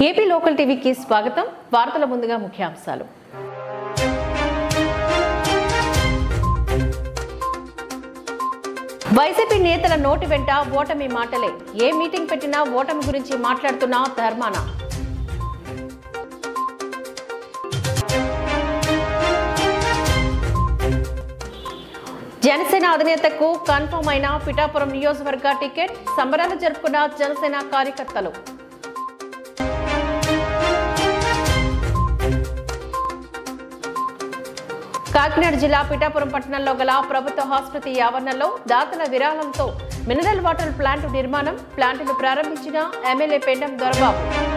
AP local టీవీకి స్వాగతం వార్తల ముందుగా ముఖ్యాంశాలు వైసీపీ నేతల నోటి వెంట ఓటమి మాటలే ఏ మీటింగ్ పెట్టినా ఓటమి గురించి మాట్లాడుతున్న ధర్మాన జనసేన అధినేతకు కన్ఫర్మ్ అయిన పిఠాపురం నియోజకవర్గ టికెట్ సంబరాలు జరుపుకున్న జనసేన కార్యకర్తలు కాకినాడ జిల్లా పిఠాపురం పట్టణంలో గల ప్రభుత్వ ఆసుపత్రి ఆవరణలో దాతల విరాళంతో మినరల్ వాటర్ ప్లాంట్ నిర్మాణం ప్లాంటును ప్రారంభించిన ఎమ్మెల్యే పెండం దొరబాబు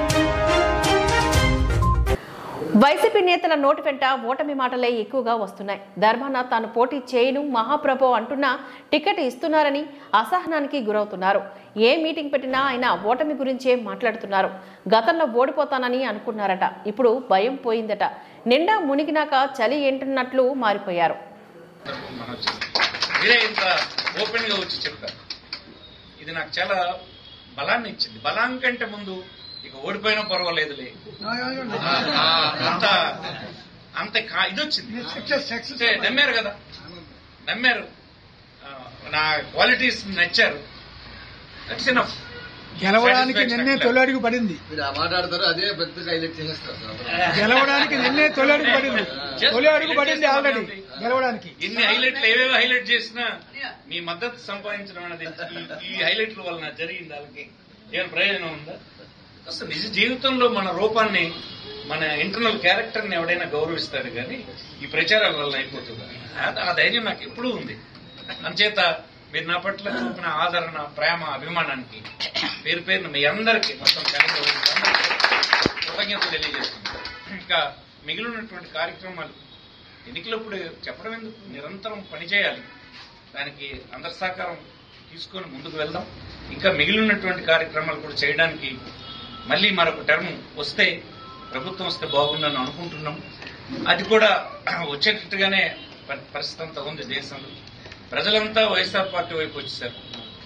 వైసీపీ నేతల నోటి వెంట ఓటమి మాటలే ఎక్కువగా వస్తున్నాయి ధర్మాన తాను పోటీ చేయను మహాప్రభు అంటున్నా టికెట్ ఇస్తున్నారని అసహనానికి గురవుతున్నారు ఏ మీటింగ్ పెట్టినా ఆయన ఓటమి గురించే మాట్లాడుతున్నారు గతంలో ఓడిపోతానని అనుకున్నారట ఇప్పుడు భయం పోయిందట నిండా మునిగినాక చలి ఏంటన్నట్లు మారిపోయారు మనోజ్ మీరే ఇంత ఓపెన్ గా వచ్చి చెప్తారు ఇది నాకు చాలా బలాన్ని ఇచ్చింది బలం కంటే ముందు ఇక ఓడిపోయినా పర్వాలేదులే ఆ, అంత అంత కా- ఇది వచ్చింది అంటే నమ్మారు కదా నమ్మారు ఆ, నా క్వాలిటీస్ నచ్చారు దట్స్ ఎనఫ్ గెలవడానికి నిన్నే తొలి అడుగు పడింది మీరు ఆ మాట్లాడతారు అదే పెద్దగా హైలైట్ చేసేస్తారు సార్. గెలవడానికి నిన్నే తొలి అడుగు పడింది తొలి అడుగు పడింది ఆల్రెడీ గెలవడానికి ఇన్ని హైలైట్లు ఏవేవో హైలైట్ చేసినా మీ మద్దతు సంపాదించడం అనేది ఈ- ఈ హైలైట్ల వలన జరిగింది వాళ్ళకి ఏమైనా ప్రయోజనం ఉందా అసలు నిజ జీవితంలో మన రూపాన్ని మన ఇంటర్నల్ క్యారెక్టర్ ని ఎవడైనా గౌరవిస్తాడు కానీ ఈ ప్రచారాల వల్ల అయిపోతుంది ఆ- ఆ ధైర్యం నాకు ఎప్పుడూ ఉంది అంచేత మీరు నా పట్ల చూపిన ఆదరణ ప్రేమ అభిమానానికి పేరు పేరున మీ అందరికీ మొత్తం తెలంగాణ అందరికీ కృతజ్ఞతలు తెలియజేస్తున్నాను ఇంకా మిగిలినటువంటి కార్యక్రమాలు ఎన్నికలప్పుడు చెప్పడం ఎందుకు నిరంతరం పనిచేయాలి దానికి అందరి సహకారం తీసుకొని ముందుకు వెళ్దాం ఇంకా మిగిలినటువంటి కార్యక్రమాలు కూడా చేయడానికి మళ్ళీ మరొక టర్మ్ వస్తే ప్రభుత్వం వస్తే బాగుందని అనుకుంటున్నాం అది కూడా వచ్చేటట్టుగానే పరి- పరిస్థితి అంతా ఉంది దేశంలో ప్రజలంతా వైఎస్ఆర్ పార్టీ వైపు వచ్చేసారు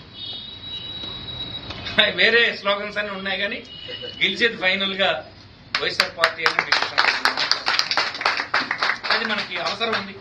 వేరే స్లోగన్స్ అన్ని ఉన్నాయి కానీ గెలిచేది ఫైనల్ గా వైఎస్ఆర్ పార్టీ అని మీకు సంతోషం. అది మనకి అవసరం ఉంది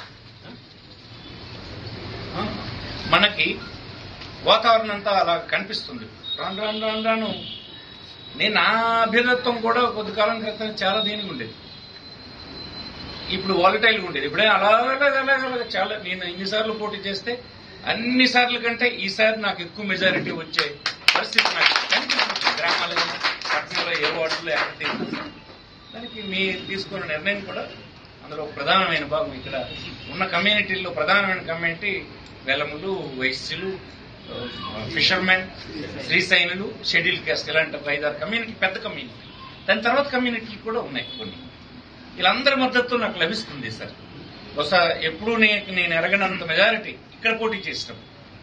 ఆ? మనకి వాతావరణం అంతా అలా కనిపిస్తుంది రాను రాను రాను రాను నేను నా అభ్యర్థత్వం కూడా కొద్ది కాలం క్రితం చాలా దీనికి ఉండేది ఇప్పుడు వాలటైల్గా ఉండేది ఇప్పుడే అలాగే అలాగే అలాగే చాలా నేను ఇన్నిసార్లు పోటీ చేస్తే అన్ని సార్లు కంటే ఈసారి నాకు ఎక్కువ మెజారిటీ వచ్చే పరిస్థితి నాకు కనిపిస్తుంది గ్రామాల్లో పట్టణంలో ఏ వార్డులో ఎక్కడ తిరిగినా. దానికి మీ తీసుకున్న నిర్ణయం కూడా అందులో ఒక ప్రధానమైన భాగం ఇక్కడ ఉన్న కమ్యూనిటీల్లో ప్రధానమైన కమ్యూనిటీ వెలములు వైశ్యులు ఫిషర్మెన్ శ్రీశైనులు షెడ్యూల్ క్యాస్ట్ ఇలాంటి ఒక ఐదారు కమ్యూనిటీ పెద్ద కమ్యూనిటీ దాని తర్వాత కమ్యూనిటీలు కూడా ఉన్నాయి కొన్ని వీళ్ళందరి మద్దతు నాకు లభిస్తుంది సార్ బహుశా ఎప్పుడూ నే- నేను ఎరగనంత మెజారిటీ ఇక్కడ పోటీ చేసినాం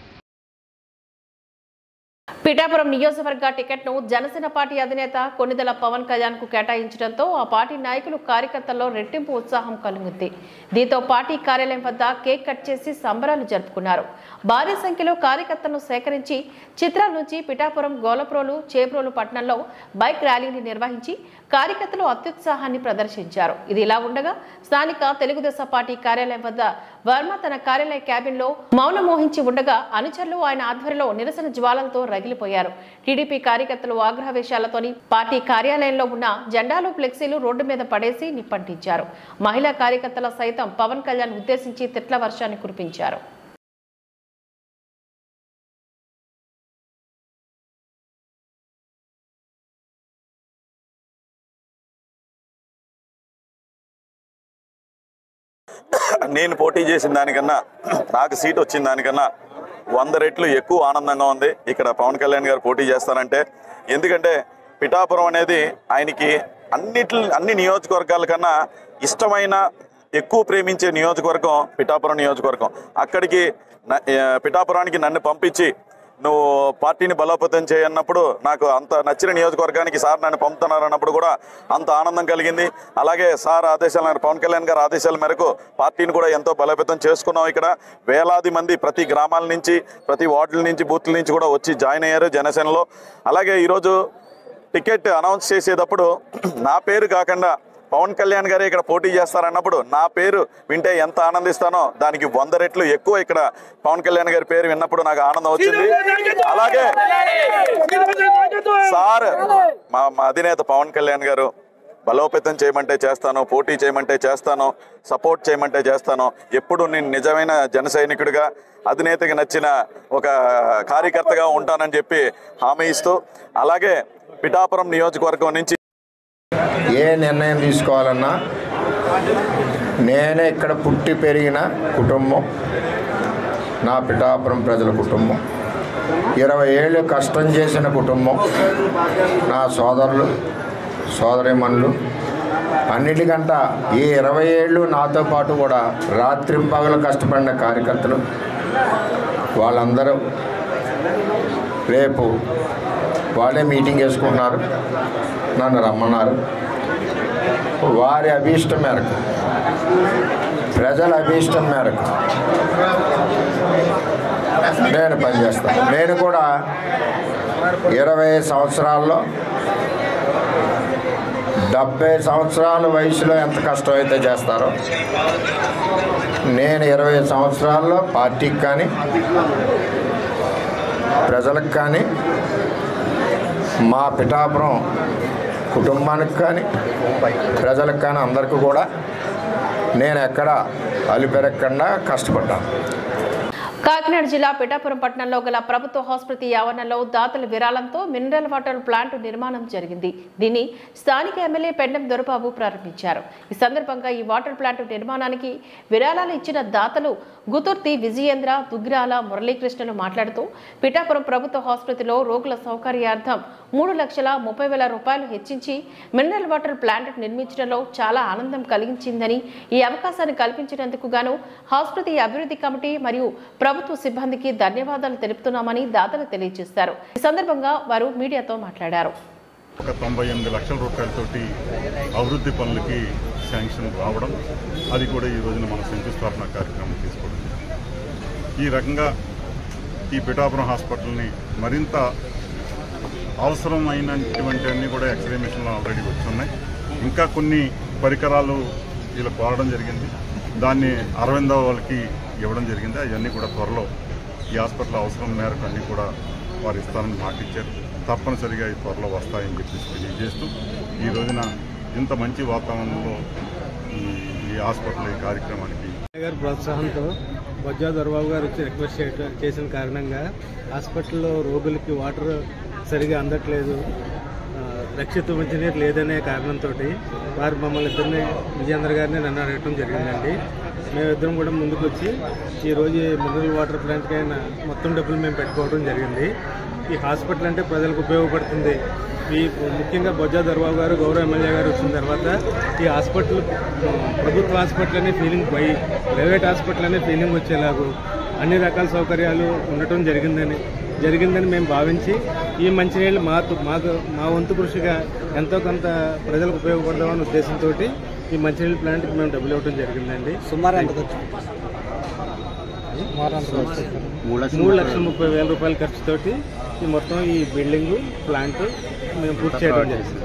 పిఠాపురం నియోజకవర్గ టికెట్ను జనసేన పార్టీ అధినేత కొన్నిదల పవన్ కళ్యాణ్ కు కేటాయించడంతో ఆ పార్టీ నాయకులు కార్యకర్తల్లో రెట్టింపు ఉత్సాహం కలుగుంది దీంతో పార్టీ కార్యాలయం వద్ద కేక్ కట్ చేసి సంబరాలు జరుపుకున్నారు భారీ సంఖ్యలో కార్యకర్తలను సేకరించి చిత్రాల నుంచి పిఠాపురం గోలప్రోలు చేబ్రోలు పట్టణంలో బైక్ ర్యాలీని నిర్వహించి కార్యకర్తలు అత్యుత్సాహాన్ని ప్రదర్శించారు ఇది ఇలా ఉండగా స్థానిక తెలుగుదేశం పార్టీ కార్యాలయం వద్ద వర్మ తన కార్యాలయ క్యాబిన్ లో మౌనం మోహించి ఉండగా అనుచరులు ఆయన ఆధ్వర్యంలో నిరసన జ్వాలలతో రగిలిపోయారు టీడీపీ కార్యకర్తలు ఆగ్రహవేశాలతోని పార్టీ కార్యాలయంలో ఉన్న జెండాలు ఫ్లెక్సీలు రోడ్డు మీద పడేసి నిప్పంటించారు మహిళా కార్యకర్తల సైతం పవన్ కళ్యాణ్ ఉద్దేశించి తిట్ల వర్షాన్ని కురిపించారు నేను పోటీ చేసిన దానికన్నా నాకు సీట్ వచ్చిన దానికన్నా వంద రెట్లు ఎక్కువ ఆనందంగా ఉంది ఇక్కడ పవన్ కళ్యాణ్ గారు పోటీ చేస్తారంటే ఎందుకంటే పిఠాపురం అనేది ఆయనకి అన్నిటి అన్ని నియోజకవర్గాల కన్నా ఇష్టమైన ఎక్కువ ప్రేమించే నియోజకవర్గం పిఠాపురం నియోజకవర్గం అక్కడికి న- ఆ, పిఠాపురానికి నన్ను పంపించి నువ్వు పార్టీని బలోపేతం చేయన్నప్పుడు నాకు అంత నచ్చిన నియోజకవర్గానికి సార్ నన్ను పంపుతున్నారు అన్నప్పుడు కూడా అంత ఆనందం కలిగింది అలాగే సార్ ఆదేశాల మేరకు పవన్ కళ్యాణ్ గారి ఆదేశాల మేరకు పార్టీని కూడా ఎంతో బలోపేతం చేసుకున్నాం ఇక్కడ వేలాది మంది ప్రతి గ్రామాల నుంచి ప్రతి వార్డుల నుంచి బూత్ల నుంచి కూడా వచ్చి జాయిన్ అయ్యారు జనసేనలో అలాగే ఈరోజు టికెట్ అనౌన్స్ చేసేటప్పుడు నా పేరు కాకుండా పవన్ కళ్యాణ్ గారు ఇక్కడ పోటీ చేస్తారన్నప్పుడు నా పేరు వింటే ఎంత ఆనందిస్తానో దానికి వంద రెట్లు ఎక్కువ ఇక్కడ పవన్ కళ్యాణ్ గారి పేరు విన్నప్పుడు నాకు ఆనందం వచ్చింది అలాగే సార్ మా మా అధినేత పవన్ కళ్యాణ్ గారు బలోపేతం చేయమంటే చేస్తాను పోటీ చేయమంటే చేస్తాను సపోర్ట్ చేయమంటే చేస్తాను ఎప్పుడు నేను నిజమైన జన సైనికుడిగా అధినేతకి నచ్చిన ఒక కార్యకర్తగా ఉంటానని చెప్పి హామీ ఇస్తూ అలాగే పిఠాపురం నియోజకవర్గం నుంచి ఏ నిర్ణయం తీసుకోవాలన్నా నేనే ఇక్కడ పుట్టి పెరిగిన కుటుంబం నా పిఠాపురం ప్రజల కుటుంబం ఇరవై ఏళ్ళు కష్టం చేసిన కుటుంబం నా సోదరులు సోదరిమణులు అన్నిటికంట ఈ ఇరవై ఏళ్ళు నాతో పాటు కూడా రాత్రింపగలు కష్టపడిన కార్యకర్తలు వాళ్ళందరూ రేపు వాళ్ళే మీటింగ్ వేసుకుంటున్నారు నన్ను రమ్మన్నారు వారి అభీష్టం మేరకు ప్రజల అభీష్టం మేరకు నేను పనిచేస్తాను నేను కూడా ఇరవై సంవత్సరాల్లో డెబ్బై సంవత్సరాల వయసులో ఎంత కష్టమైతే చేస్తారో నేను ఇరవై సంవత్సరాల్లో పార్టీకి కానీ ప్రజలకు కానీ మా పిఠాపురం కుటుంబానికి కానీ ప్రజలకు కానీ అందరికీ కూడా నేను ఎక్కడ అలిపెరగకుండా కష్టపడ్డాను కాకినాడ జిల్లా పిఠాపురం పట్టణంలో గల ప్రభుత్వ ఆసుపత్రి ఆవరణలో దాతల విరాళంతో మినరల్ వాటర్ ప్లాంట్ నిర్మాణం జరిగింది దీన్ని స్థానిక ఎమ్మెల్యే పెండం దొరబాబు ప్రారంభించారు ఈ సందర్భంగా ఈ వాటర్ ప్లాంట్ నిర్మాణానికి విరాళాలు ఇచ్చిన దాతలు గుతుర్తి విజయేంద్ర దుగ్గిరాల మురళీకృష్ణలు మాట్లాడుతూ పిఠాపురం ప్రభుత్వ ఆసుపత్రిలో రోగుల సౌకర్యార్థం మూడు లక్షల ముప్పై వేల రూపాయలు హెచ్చించి మినరల్ వాటర్ ప్లాంట్ నిర్మించడంలో చాలా ఆనందం కలిగించిందని ఈ అవకాశాన్ని కల్పించినందుకు గాను ఆసుపత్రి అభివృద్ధి కమిటీ మరియు ప్రభుత్వ సిబ్బందికి ధన్యవాదాలు తెలుపుతున్నామని దాతలు తెలియజేశారు ఈ సందర్భంగా వారు మీడియాతో మాట్లాడారు ఒక తొంభై ఎనిమిది లక్షల రూపాయలతోటి అభివృద్ధి పనులకి శాంక్షన్ రావడం అది కూడా ఈ రోజున మన శంకుస్థాపన కార్యక్రమం తీసుకోవడం ఈ రకంగా ఈ పిఠాపురం హాస్పిటల్ని మరింత అవసరమైనటువంటి అన్ని కూడా ఎక్స్రే మిషన్లు ఆల్రెడీ వచ్చున్నాయి ఇంకా కొన్ని పరికరాలు వీళ్ళు కోరడం జరిగింది దాన్ని అరవిందో వాళ్ళకి ఇవ్వడం జరిగింది అవన్నీ కూడా త్వరలో ఈ హాస్పిటల్ అవసరం మేరకు అన్నీ కూడా వారు ఇస్తారని మాట ఇచ్చారు తప్పనిసరిగా ఈ త్వరలో వస్తాయని చెప్పేసి తెలియజేస్తూ ఈ రోజున ఇంత మంచి వాతావరణంలో ఈ ఈ హాస్పిటల్ ఈ కార్యక్రమానికి గారి ప్రోత్సాహంతో బొజ్జా దొరబాబు గారు వచ్చి రిక్వెస్ట్ చేయట- చేసిన కారణంగా హాస్పిటల్లో రోగులకి వాటర్ సరిగా అందట్లేదు ఆ, రక్షిత మంచినీరు లేదనే కారణంతో వారు మమ్మల్ని ఇద్దరిని విజయేంద్ర గారిని నన్ను అడగటం జరిగిందండి మేమిద్దరం కూడా ముందుకు వచ్చి ఈరోజు మినరల్ వాటర్ ప్లాంట్కి అయిన మొత్తం డబ్బులు మేము పెట్టుకోవడం జరిగింది ఈ హాస్పిటల్ అంటే ప్రజలకు ఉపయోగపడుతుంది ఈ ముఖ్యంగా బొజ్జా దర్బాబు గారు గౌరవ ఎమ్మెల్యే గారు వచ్చిన తర్వాత ఈ హాస్పిటల్ ఆ, ప్రభుత్వ హాస్పిటల్ అనే ఫీలింగ్ పోయి ప్రైవేట్ హాస్పిటల్ అనే ఫీలింగ్ వచ్చేలాగు అన్ని రకాల సౌకర్యాలు ఉండటం జరిగిందని జరిగిందని మేము భావించి ఈ మంచినీళ్ళు మా మాకు మా వంతు కృషిగా ఎంతో కొంత ప్రజలకు ఉపయోగపడదామనే ఉద్దేశంతో ఈ మంచినీళ్ళ ప్లాంట్కి మేము డబ్బులు ఇవ్వడం జరిగిందండి సుమారు మూడు లక్షల ముప్పై వేల రూపాయల ఖర్చుతోటి ఈ మొత్తం ఈ బిల్డింగ్ ప్లాంట్ మేము పూర్తి చేయడం జరిగింది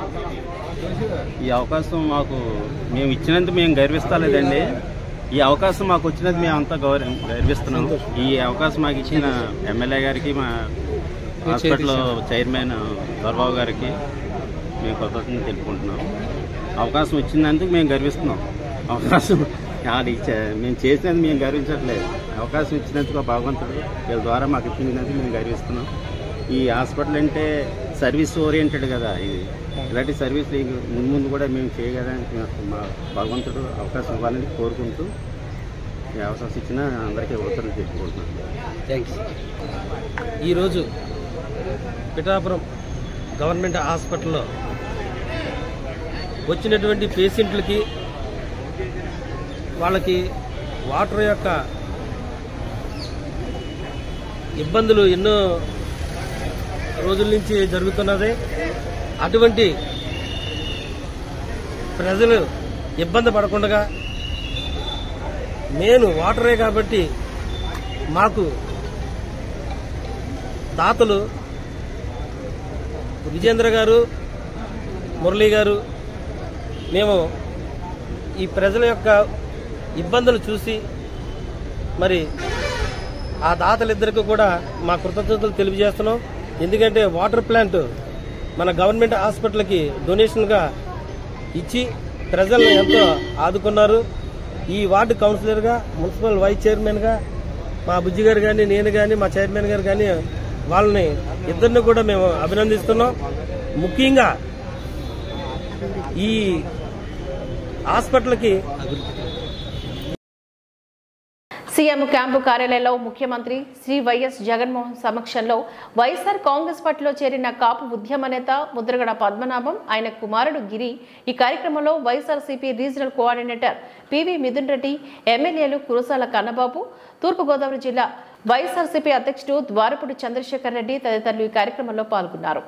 ఈ అవకాశం మాకు మేము ఇచ్చినందుకు మేము గర్విస్తలేదండి ఈ అవకాశం మాకు వచ్చినది మేము అంతా గౌరవ గర్విస్తున్నాం ఈ అవకాశం మాకు ఇచ్చిన ఎమ్మెల్యే గారికి మా హాస్పిటల్ చైర్మన్ దొరబాబు గారికి మేము కృతజ్ఞత తెలుపుకుంటున్నాం అవకాశం ఇచ్చినందుకు మేము గర్విస్తున్నాం అవకాశం అది చే- మేము చేసినందుకు మేము గర్వించట్లేదు అవకాశం ఇచ్చినందుకు ఆ భగవంతుడు వీళ్ళ ద్వారా మాకు ఇచ్చినందుకు మేము గర్విస్తున్నాం ఈ హాస్పిటల్ అంటే సర్వీస్ ఓరియంటెడ్ కదా ఇది ఇలాంటి సర్వీస్ ముందు ముందు కూడా మేము చేయగలని మా భగవంతుడు అవకాశం ఇవ్వాలని కోరుకుంటూ ఈ అవకాశం ఇచ్చిన అందరికీ ఉత్తర్వులు చెప్పుకుంటున్నాను ఈరోజు పిఠాపురం గవర్నమెంట్ హాస్పిటల్లో వచ్చినటువంటి పేషెంట్లకి వాళ్ళకి వాటర్ యొక్క ఇబ్బందులు ఎన్నో రోజుల నుంచి జరుగుతున్నది అటువంటి ప్రజలు ఇబ్బంది పడకుండా నేను వాటరే కాబట్టి మాకు దాతలు విజేంద్ర గారు మురళీ గారు మేము ఈ ప్రజల యొక్క ఇబ్బందులు చూసి మరి ఆ దాతలిద్దరికి కూడా మా కృతజ్ఞతలు తెలియజేస్తున్నాం ఎందుకంటే వాటర్ ప్లాంట్ మన గవర్నమెంట్ హాస్పిటల్కి డొనేషన్గా ఇచ్చి ప్రజలను ఎంతో ఆదుకున్నారు ఈ వార్డు కౌన్సిలర్గా మున్సిపల్ వైస్ చైర్మన్గా మా బుజ్జి గారు కానీ నేను కానీ మా చైర్మన్ గారు కానీ వాళ్ళని ఇద్దరిని కూడా మేము అభినందిస్తున్నాం ముఖ్యంగా ఈ హాస్పిటల్కి సీఎం క్యాంపు కార్యాలయంలో ముఖ్యమంత్రి శ్రీ వైఎస్ జగన్మోహన్ సమక్షంలో వైఎస్ఆర్ కాంగ్రెస్ పార్టీలో చేరిన కాపు ఉద్యమ నేత ముద్రగడ పద్మనాభం ఆయన కుమారుడు గిరి ఈ కార్యక్రమంలో YSRCP regional coordinator PV Mithun Reddy ఎమ్మెల్యేలు కురసాల కన్నబాబు తూర్పుగోదావరి జిల్లా వైఎస్ఆర్సీపీ అధ్యక్షుడు ద్వారపుడి చంద్రశేఖర్ రెడ్డి తదితరులు ఈ కార్యక్రమంలో పాల్గొన్నారు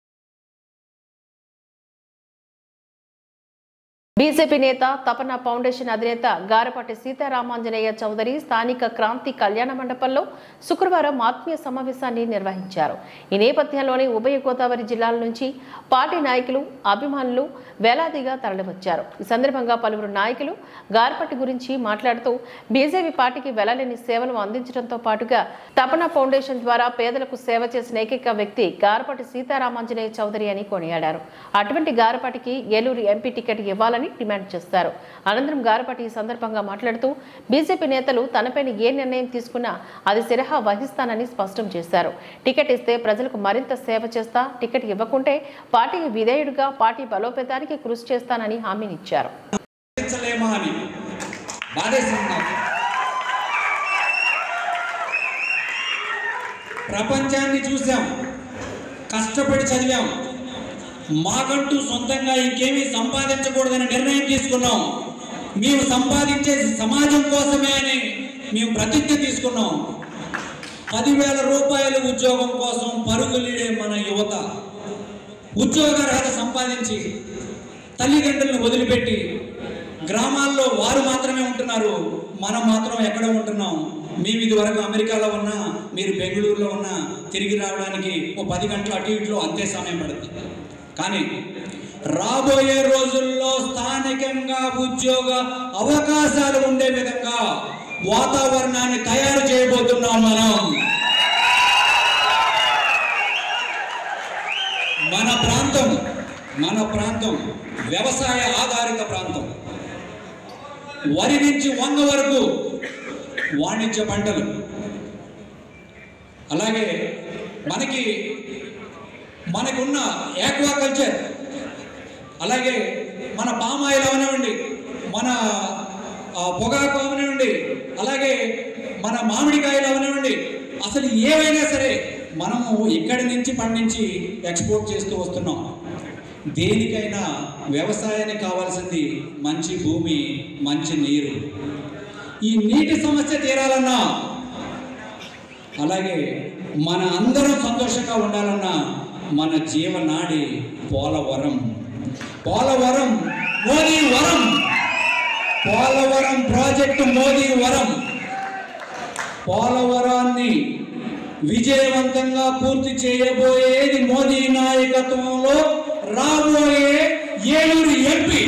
బీజేపీ నేత తపన ఫౌండేషన్ అధినేత గారపాటి సీతారామాంజనేయ చౌదరి స్థానిక క్రాంతి కళ్యాణ మండపంలో శుక్రవారం ఆత్మీయ సమావేశాన్ని నిర్వహించారు ఈ నేపథ్యంలోనే ఉభయ గోదావరి జిల్లాల నుంచి పార్టీ నాయకులు అభిమానులు వేలాదిగా తరలివచ్చారు ఈ సందర్భంగా పలువురు నాయకులు గారపట్టి గురించి మాట్లాడుతూ బీజేపీ పార్టీకి వెళ్లలేని సేవలు అందించడంతో పాటుగా తపన ఫౌండేషన్ ద్వారా పేదలకు సేవ చేసిన ఏకైక వ్యక్తి గారపాటి సీతారామాంజనేయ చౌదరి అని కొనియాడారు అటువంటి గారపాటికి ఏలూరు ఎంపీ టికెట్ ఇవ్వాలని డిమాండ్ చేస్తారు అనంతరం గారపాటి ఈ సందర్భంగా మాట్లాడుతూ బీజేపీ నేతలు తనపైన ఏ నిర్ణయం తీసుకున్నా అది సిరహా వహిస్తానని స్పష్టం చేశారు టికెట్ ఇస్తే ప్రజలకు మరింత సేవ చేస్తా టికెట్ ఇవ్వకుంటే పార్టీకి విధేయుడిగా పార్టీ బలోపేతానికి కృషి చేస్తానని హామీనిచ్చారు భరించలేమా అని బాధేసింది నాకు ప్రపంచాన్ని చూసాం కష్టపడి చదివాం మాకంటూ సొంతంగా ఇంకేమీ సంపాదించకూడదని నిర్ణయం తీసుకున్నాం మేము సంపాదించేది సమాజం కోసమే అని మేము ప్రతిజ్ఞ తీసుకున్నాం పదివేల రూపాయల ఉద్యోగం కోసం పరుగులీడే మన యువత ఉద్యోగార్హత సంపాదించి తల్లిదండ్రులను వదిలిపెట్టి గ్రామాల్లో వారు మాత్రమే ఉంటున్నారు మనం మాత్రం ఎక్కడ ఉంటున్నాం మేము ఇది వరకు అమెరికాలో ఉన్నా మీరు బెంగళూరులో ఉన్నా తిరిగి రావడానికి ఓ పది గంటల అటు ఇటులో అంతే సమయం పడుతుంది కానీ రాబోయే రోజుల్లో స్థానికంగా ఉద్యోగ అవకాశాలు ఉండే విధంగా వాతావరణాన్ని తయారు చేయబోతున్నాం మనం మన ప్రాంతం మన ప్రాంతం వ్యవసాయ ఆధారిత ప్రాంతం వరి నుంచి వంగ వరకు వాణిజ్య పంటలు అలాగే మనకి మనకున్న యాక్వాకల్చర్ అలాగే మన పామాయిల్ అవనివ్వండి మన ఆ, పొగాకు అవనివ్వండి అలాగే మన మామిడికాయలు అవనివ్వండి అసలు ఏవైనా సరే మనము ఇక్కడి నుంచి పండించి ఎక్స్పోర్ట్ చేస్తూ వస్తున్నాం దేనికైనా వ్యవసాయానికి కావాల్సింది మంచి భూమి మంచి నీరు ఈ నీటి సమస్య తీరాలన్నా అలాగే మన అందరం సంతోషంగా ఉండాలన్నా మన జీవనాడి పోలవరం పోలవరం మోదీ వరం పోలవరం ప్రాజెక్టు మోదీ వరం పోలవరాన్ని విజయవంతంగా పూర్తి చేయబోయేది మోదీ నాయకత్వంలో రాబోయే ఏలూరు ఎంపీ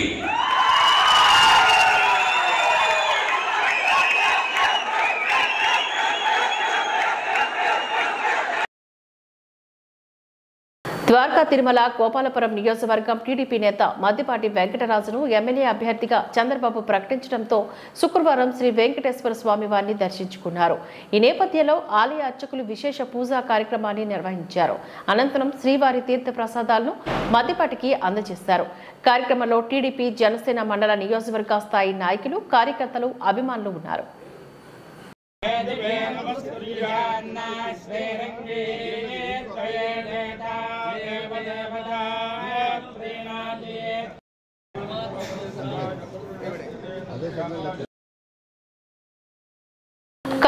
ద్వారకా తిరుమల గోపాలపురం నియోజకవర్గం టీడీపీ నేత మద్దిపాటి వెంకటరాజును ఎమ్మెల్యే అభ్యర్థిగా చంద్రబాబు ప్రకటించడంతో శుక్రవారం శ్రీ వెంకటేశ్వర స్వామి వారిని దర్శించుకున్నారు ఈ నేపథ్యంలో ఆలయ అర్చకులు విశేష పూజా కార్యక్రమాన్ని నిర్వహించారు అనంతరం శ్రీవారి తీర్థ ప్రసాదాలను మద్దిపాటికి అందజేశారు కార్యక్రమంలో టీడీపీ జనసేన మండల నియోజకవర్గ స్థాయి నాయకులు కార్యకర్తలు అభిమానులు ఉన్నారు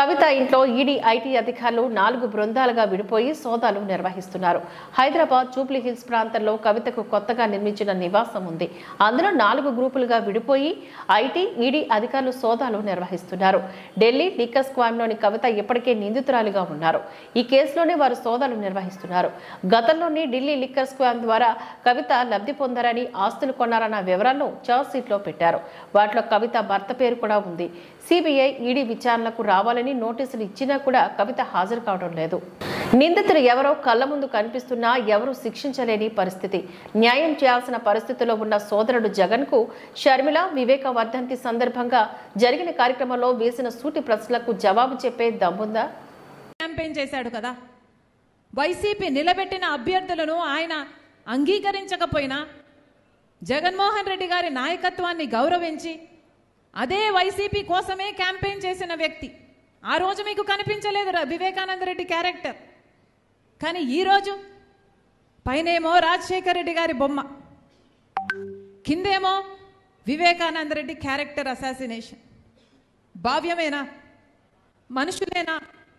కవిత ఇంట్లో ఈడీ ఐటీ అధికారులు నాలుగు బృందాలుగా విడిపోయి సోదాలు నిర్వహిస్తున్నారు హైదరాబాద్ జూబ్లీ హిల్స్ ప్రాంతంలో కవితకు కొత్తగా నిర్మించిన నివాసం ఉంది అందులో నాలుగు గ్రూపులుగా విడిపోయి ఐటీ ఈడీ అధికారులు సోదాలు నిర్వహిస్తున్నారు ఢిల్లీ లిక్కర్ స్క్వామ్లోని కవిత ఇప్పటికే నిందితురాలిగా ఉన్నారు ఈ కేసులోనే వారు సోదాలు నిర్వహిస్తున్నారు గతంలోనే ఢిల్లీ లిక్కర్ స్క్వామ్ ద్వారా కవిత లబ్ధి పొందారని ఆస్తులు కొన్నారన్న వివరాలను చార్జ్ షీట్లో పెట్టారు వాటిలో కవిత భర్త పేరు కూడా ఉంది సిబిఐ ఈడీ విచారణకు రావాలని నోటీసులు ఇచ్చినా కూడా కవిత హాజరు కావడం లేదు నిందితులు ఎవరో కళ్ళ ముందు కనిపిస్తున్నా ఎవరూ శిక్షించలేని పరిస్థితి న్యాయం చేయాల్సిన పరిస్థితిలో ఉన్న సోదరుడు జగన్ కు షర్మిల వివేక వర్ధంతి సందర్భంగా జరిగిన కార్యక్రమంలో వేసిన సూటి ప్రశ్నలకు జవాబు చెప్పే దమ్ముందా క్యాంపెయిన్ చేశాడు కదా వైసీపీ నిలబెట్టిన అభ్యర్థులను ఆయన అంగీకరించకపోయినా జగన్మోహన్ రెడ్డి గారి నాయకత్వాన్ని గౌరవించి అదే వైసీపీ కోసమే క్యాంపెయిన్ చేసిన వ్యక్తి ఆ రోజు మీకు కనిపించలేదు రా- వివేకానంద రెడ్డి క్యారెక్టర్ కానీ ఈరోజు పైనేమో రాజశేఖర్ రెడ్డి గారి బొమ్మ కిందేమో వివేకానంద రెడ్డి క్యారెక్టర్ అసాసినేషన్ భావ్యమేనా మనుషులేనా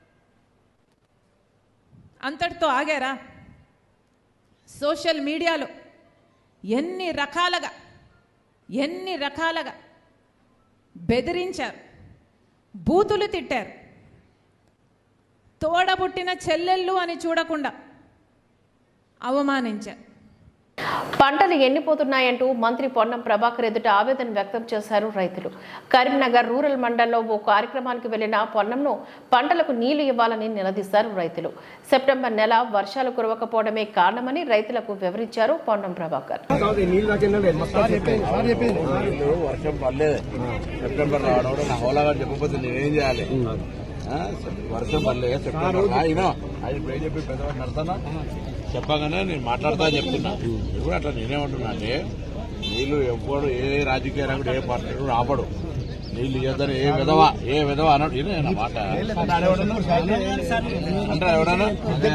అంతటితో ఆగారా సోషల్ మీడియాలో ఎన్ని రకాలుగా ఎన్ని రకాలుగా బెదిరించారు బూతులు తిట్టారు తోడబుట్టిన చెల్లెళ్ళు అని చూడకుండా అవమానించారు పంటలు ఎండిపోతున్నాయంటూ మంత్రి పొన్నం ప్రభాకర్ ఎదుట ఆవేదన వ్యక్తం చేశారు రైతులు కరీంనగర్ రూరల్ మండలంలో ఓ కార్యక్రమానికి వెళ్లిన పొన్నంను పంటలకు నీళ్లు ఇవ్వాలని నిలదీశారు రైతులు సెప్టెంబర్ నెల వర్షాలు కురవకపోవడమే కారణమని రైతులకు వివరించారు పొన్నం ప్రభాకర్ వర్షం పర్లేదు సెప్టెంబర్ రావడం కూడా నా హోలాగా చెప్పకపోతే నేనేం చేయాలి ఆ, వర్షం పర్లేదు సెప్టెంబర్ ఆయన అది ఇప్పుడు ఏం చెప్పి పెద్దవాడు నడతానా చెప్పగానే నేను మాట్లాడతా అని చెప్తున్నా ఇప్పుడు అట్లా నేనేమంటున్నా అంటే నీళ్లు ఎవ్వడు ఏ రాజకీయ రంగుడు ఏ పార్టీ కూడా ఆపడు నీళ్లు చేద్దారు ఏ విధవ ఏ విధవ అన్నాడు ఇదే నా మాట అంటే ఎవడన్నా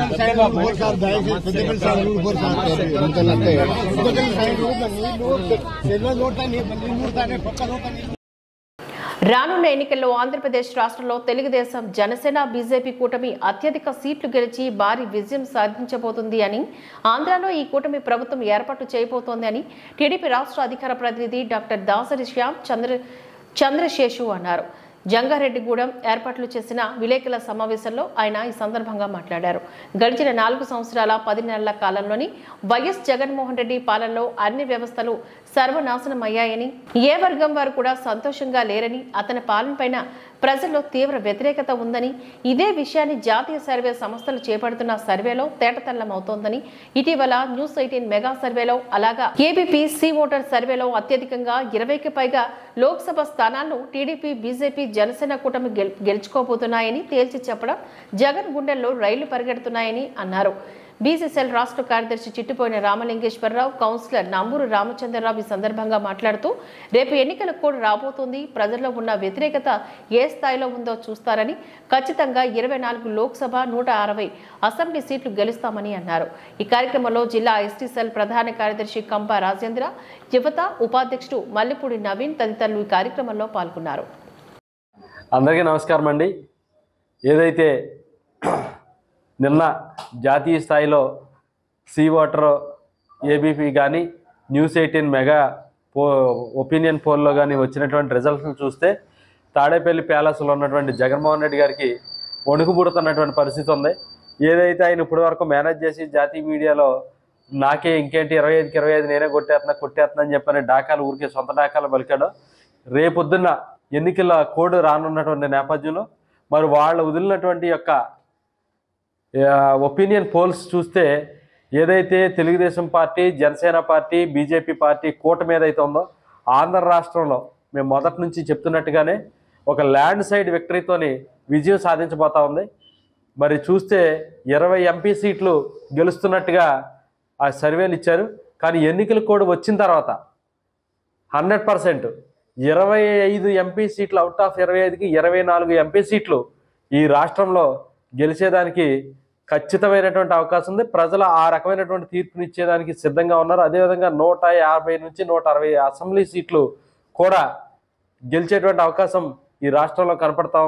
రానున్న ఎన్నికల్లో ఆంధ్రప్రదేశ్ రాష్ట్రంలో తెలుగుదేశం జనసేన బీజేపీ కూటమి అత్యధిక సీట్లు గెలిచి భారీ విజయం సాధించబోతుంది అని ఆంధ్రాలో ఈ కూటమి ప్రభుత్వం ఏర్పాటు చేయబోతోంది అని టీడీపీ రాష్ట్ర అధికార ప్రతినిధి డాక్టర్ దాసరి శ్యామ్ చంద్ర చంద్రశేషు అన్నారు జంగారెడ్డిగూడెం ఏర్పాట్లు చేసిన విలేకరుల సమావేశంలో ఆయన ఈ సందర్భంగా మాట్లాడారు గడిచిన నాలుగు సంవత్సరాల పది నెలల కాలంలోని వైఎస్ జగన్మోహన్ రెడ్డి పాలనలో అన్ని వ్యవస్థలు సర్వనాశనం అయ్యాయని ఏ వర్గం వారు కూడా సంతోషంగా లేరని అతని పాలనపైన ప్రజల్లో తీవ్ర వ్యతిరేకత ఉందని ఇదే విషయాన్ని జాతీయ సర్వే సంస్థలు చేపడుతున్న సర్వేలో తేటతెల్లమవుతోందని ఇటీవల న్యూస్ ఎయిటీన్ మెగా సర్వేలో అలాగా ఏబీపీ సి ఓటర్ సర్వేలో అత్యధికంగా ఇరవైకి పైగా లోక్సభ స్థానాలను టీడీపీ బీజేపీ జనసేన కూటమి గెల్- గెలుచుకోబోతున్నాయని తేల్చి చెప్పడం జగన్ గుండెల్లో రైళ్లు పరిగెడుతున్నాయని అన్నారు బీసీసీఎల్ రాష్ట్ర కార్యదర్శి చిట్టిపోయిన రామలింగేశ్వరరావు కౌన్సిలర్ నంబూరు రామచంద్రరావు ఈ సందర్భంగా మాట్లాడుతూ రేపు ఎన్నికల కోడ్ రాబోతుంది ప్రజల్లో ఉన్న వ్యతిరేకత ఏ స్థాయిలో ఉందో చూస్తారని ఖచ్చితంగా ఇరవై నాలుగు లోక్సభ నూట అరవై అసెంబ్లీ సీట్లు గెలుస్తామని అన్నారు ఈ కార్యక్రమంలో జిల్లా ఎస్టీ సెల్ ప్రధాన కార్యదర్శి కంప రాజేంద్ర యువత ఉపాధ్యక్షుడు మల్లిపూడి నవీన్ తదితరులు ఈ కార్యక్రమంలో పాల్గొన్నారు అందరికీ నమస్కారం అండి ఏదైతే నిన్న జాతీయ స్థాయిలో సీ వాటర్ ఏబీపీ కానీ న్యూస్ ఎయిటీన్ మెగా పో ఒపీనియన్ పోల్లో కానీ వచ్చినటువంటి రిజల్ట్స్ని చూస్తే తాడేపల్లి ప్యాలెస్లో ఉన్నటువంటి జగన్మోహన్ రెడ్డి గారికి వణుకు పుడుతున్నటువంటి పరిస్థితి ఉంది ఏదైతే ఆయన ఇప్పటి వరకు మేనేజ్ చేసి జాతీయ మీడియాలో నాకే ఇంకేంటి ఇరవై ఐదుకి ఇరవై ఐదు నేనే కొట్టేస్తున్నా కొట్టేస్తున్నా అని చెప్పని డాకాలు ఊరికే సొంత డాకాలు పలికాడో రేపొద్దున్న ఎన్నికల కోడ్ రానున్నటువంటి నేపథ్యంలో మరి వాళ్ళు వదిలినటువంటి యొక్క ఒపీనియన్ పోల్స్ చూస్తే ఏదైతే Telugu Desam party Janasena party BJP party కూటమి ఏదైతే ఉందో ఆంధ్ర రాష్ట్రంలో మేము మొదటి నుంచి చెప్తున్నట్టుగానే ఒక ల్యాండ్ సైడ్ విక్టరీతోని విజయం సాధించబోతా ఉంది మరి చూస్తే ఇరవై ఎంపీ సీట్లు గెలుస్తున్నట్టుగా ఆ సర్వేలు ఇచ్చారు కానీ ఎన్నికల కోడ్ వచ్చిన తర్వాత హండ్రెడ్ పర్సెంట్ ఇరవై ఐదు ఎంపీ సీట్లు అవుట్ ఆఫ్ ఇరవై ఐదుకి ఇరవై నాలుగు ఎంపీ సీట్లు ఈ రాష్ట్రంలో గెలిచేదానికి ఖచ్చితమైనటువంటి అవకాశం ఉంది ప్రజలు ఆ రకమైనటువంటి తీర్పుని ఇచ్చేదానికి సిద్ధంగా ఉన్నారు అదేవిధంగా నూట యాభై నుంచి నూట అరవై అసెంబ్లీ సీట్లు కూడా గెలిచేటువంటి అవకాశం ఈ రాష్ట్రంలో కనపడతా ఉంది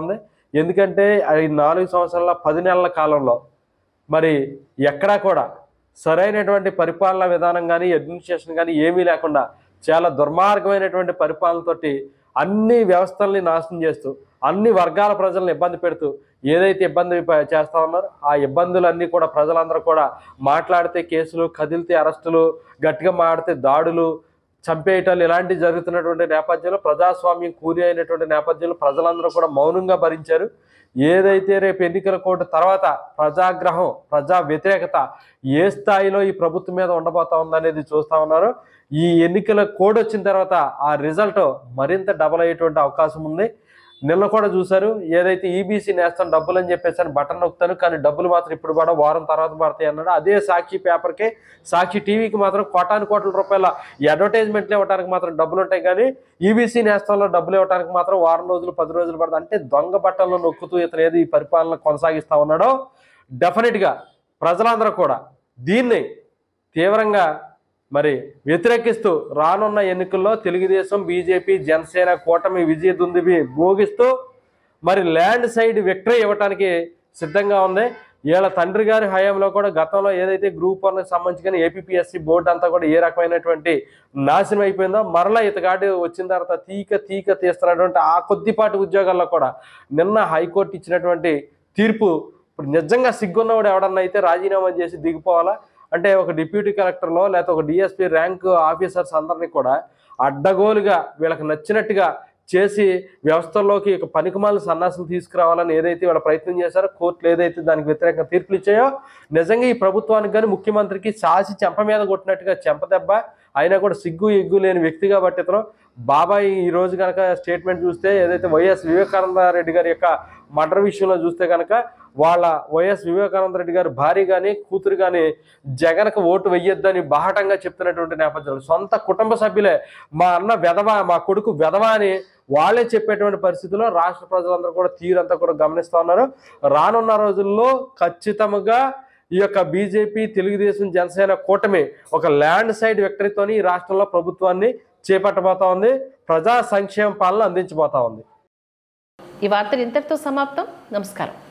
ఎందుకంటే ఈ నాలుగు సంవత్సరాల పది నెలల కాలంలో మరి ఎక్కడా కూడా సరైనటువంటి పరిపాలనా విధానం కానీ అడ్మినిస్ట్రేషన్ కానీ ఏమీ లేకుండా చాలా దుర్మార్గమైనటువంటి పరిపాలనతోటి అన్ని వ్యవస్థల్ని నాశనం చేస్తూ అన్ని వర్గాల ప్రజలను ఇబ్బంది పెడుతూ ఏదైతే ఇబ్బంది ప- చేస్తా ఉన్నారో ఆ ఇబ్బందులన్నీ కూడా ప్రజలందరూ కూడా మాట్లాడితే కేసులు కదిలితే అరెస్టులు గట్టిగా మాడితే దాడులు చంపేయటాలు ఇలాంటివి జరుగుతున్నటువంటి నేపథ్యంలో ప్రజాస్వామ్యం కూలి అయినటువంటి నేపథ్యంలో ప్రజలందరూ కూడా మౌనంగా భరించారు ఏదైతే రేపు ఎన్నికల కోర్టు తర్వాత ప్రజాగ్రహం ప్రజా వ్యతిరేకత ఏ స్థాయిలో ఈ ప్రభుత్వం మీద ఉండబోతా ఉందనేది చూస్తా ఉన్నారు ఈ ఎన్నికల కోడ్ వచ్చిన తర్వాత ఆ రిజల్ట్ మరింత డబల్ అయ్యేటువంటి అవకాశం ఉంది నిన్న కూడా చూశారు ఏదైతే ఈబీసీ నేస్తాను డబ్బులు అని చెప్పేసి అని బటన్ నొక్కుతాను కానీ డబ్బులు మాత్రం ఇప్పుడు పడ వారం తర్వాత పడతాయి అన్నాడు అదే సాక్షి పేపర్కి సాక్షి టీవీకి మాత్రం కోటాను కోట్ల రూపాయల ఈ అడ్వర్టైజ్మెంట్లు ఇవ్వడానికి మాత్రం డబ్బులు ఉంటాయి కానీ ఈబీసీ నేస్తంలో డబ్బులు ఇవ్వడానికి మాత్రం వారం రోజులు పది రోజులు పడుతుంది అంటే దొంగ బట్టల్లో నొక్కుతూ ఇతను ఏది ఈ పరిపాలన కొనసాగిస్తా ఉన్నాడో డెఫినెట్గా ప్రజలందరూ కూడా దీన్ని తీవ్రంగా మరి వ్యతిరేకిస్తూ రానున్న ఎన్నికల్లో తెలుగుదేశం బీజేపీ జనసేన కూటమి విజయ దుందుబి భోగిస్తూ మరి ల్యాండ్ సైడ్ విక్టరీ ఇవ్వటానికి సిద్ధంగా ఉంది వీళ్ళ తండ్రి గారి హయాంలో కూడా గతంలో ఏదైతే గ్రూప్ వన్కి సంబంధించి కానీ ఏపీఎస్సి బోర్డు అంతా కూడా ఏ రకమైనటువంటి నాశనం అయిపోయిందో మరలా ఇతగాడు వచ్చిన తర్వాత తీక తీక తీస్తున్నటువంటి ఆ కొద్దిపాటి ఉద్యోగాల్లో కూడా నిన్న హైకోర్టు ఇచ్చినటువంటి తీర్పు ఇప్పుడు నిజంగా సిగ్గున్నవాడు ఎవడన్నా అయితే రాజీనామా చేసి దిగిపోవాలా అంటే ఒక డిప్యూటీ కలెక్టర్లో లేకపోతే ఒక డిఎస్పీ ర్యాంక్ ఆఫీసర్స్ అందరినీ కూడా అడ్డగోలుగా వీళ్ళకి నచ్చినట్టుగా చేసి వ్యవస్థల్లోకి ఒక పనికిమాల సన్నాసం తీసుకురావాలని ఏదైతే వీళ్ళ ప్రయత్నం చేశారో కోర్టులు ఏదైతే దానికి వ్యతిరేకంగా తీర్పులు ఇచ్చాయో నిజంగా ఈ ప్రభుత్వానికి కానీ ముఖ్యమంత్రికి సాసి చెంప మీద కొట్టినట్టుగా చెంప దెబ్బ అయినా కూడా సిగ్గు ఎగ్గు లేని వ్యక్తి కాబట్టి ఇతను బాబాయ్ ఈ రోజు కనుక స్టేట్మెంట్ చూస్తే ఏదైతే వైఎస్ వివేకానంద రెడ్డి గారి యొక్క మర్డర్ విషయంలో చూస్తే కనుక వాళ్ళ వైఎస్ వివేకానంద రెడ్డి గారి భార్య కానీ కూతురు కానీ జగన్కు ఓటు వెయ్యొద్దని బాహటంగా చెప్తున్నటువంటి నేపథ్యంలో సొంత కుటుంబ సభ్యులే మా అన్న వెధవ మా కొడుకు వెధవ అని వాళ్ళే చెప్పేటువంటి పరిస్థితుల్లో రాష్ట్ర ప్రజలందరూ కూడా తీరంతా కూడా గమనిస్తా ఉన్నారు రానున్న రోజుల్లో ఖచ్చితంగా ఈ యొక్క బీజేపీ తెలుగుదేశం జనసేన కూటమి ఒక ల్యాండ్ సైడ్ విక్టరీతోని ఈ రాష్ట్రంలో ప్రభుత్వాన్ని చేపట్టబోతా ఉంది ప్రజా సంక్షేమ పాలన అందించబోతా ఉంది ఈ వార్తలు ఇంతటితో సమాప్తం నమస్కారం